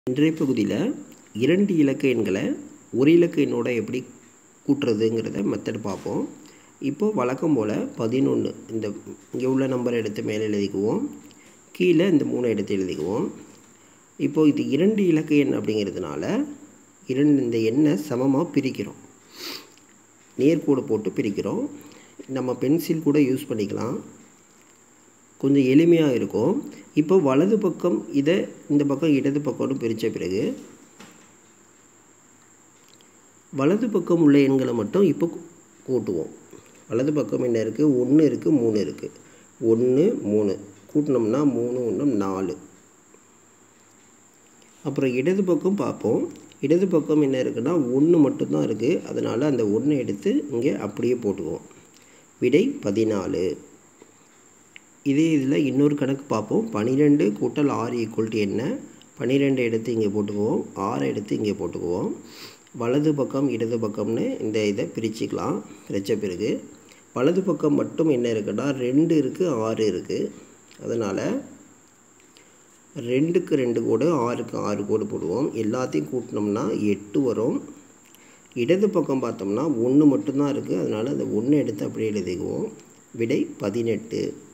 இன்றைய பகுதியில் இரண்டு இலக்க எண்களை ஒரு இலக்க எண்ணோட எப்படி கூட்டுறதுங்கிறத மெத்தட் பார்ப்போம் இப்போது வழக்கம் போல் பதினொன்று இந்த இங்கே உள்ள நம்பர் எடுத்து மேலே எழுதிக்குவோம் கீழே இந்த மூணு எடுத்து எழுதிக்குவோம் இப்போது இது இரண்டு இலக்க எண் அப்படிங்கிறதுனால இரண்டு இந்த எண்ணை சமமாக பிரிக்கிறோம் நேர்கோடு போட்டு பிரிக்கிறோம் நம்ம பென்சில் கூட யூஸ் பண்ணிக்கலாம் கொஞ்சம் எளிமையாக இருக்கும் இப்போ வலது பக்கம் இதை இந்த பக்கம் இடது பக்கம்னு பிரித்த பிறகு வலது பக்கம் உள்ள எண்களை மட்டும் இப்போ கூட்டுவோம் வலது பக்கம் என்ன இருக்குது ஒன்று இருக்குது மூணு இருக்குது ஒன்று மூணு கூட்டினோம்னா மூணு ஒன்று நாலு அப்புறம் இடது பக்கம் பார்ப்போம் இடது பக்கம் என்ன இருக்குன்னா ஒன்று மட்டும்தான் இருக்குது அதனால் அந்த ஒன்றை எடுத்து இங்கே அப்படியே போட்டுக்குவோம் விடை பதினாலு இதே இதில் இன்னொரு கணக்கு பார்ப்போம் பன்னிரெண்டு கூட்டல் ஆறு ஈக்குவல் டு என்ன பன்னிரெண்டு எடுத்து இங்கே போட்டுக்குவோம் ஆறு எடுத்து இங்கே போட்டுக்குவோம் வலது பக்கம் இடது பக்கம்னு இந்த இதை பிரிச்சுக்கலாம் பிரித்த பிறகு வலது பக்கம் மட்டும் என்ன இருக்குன்னா ரெண்டு இருக்குது ஆறு இருக்குது அதனால் ரெண்டுக்கு ரெண்டு கோடு ஆறுக்கு ஆறு கோடு போடுவோம் எல்லாத்தையும் கூட்டினோம்னா எட்டு வரும் இடது பக்கம் பார்த்தோம்னா ஒன்று மட்டும்தான் இருக்குது அதனால் அந்த ஒன்று எடுத்து அப்படியே எழுதிக்குவோம் விடை பதினெட்டு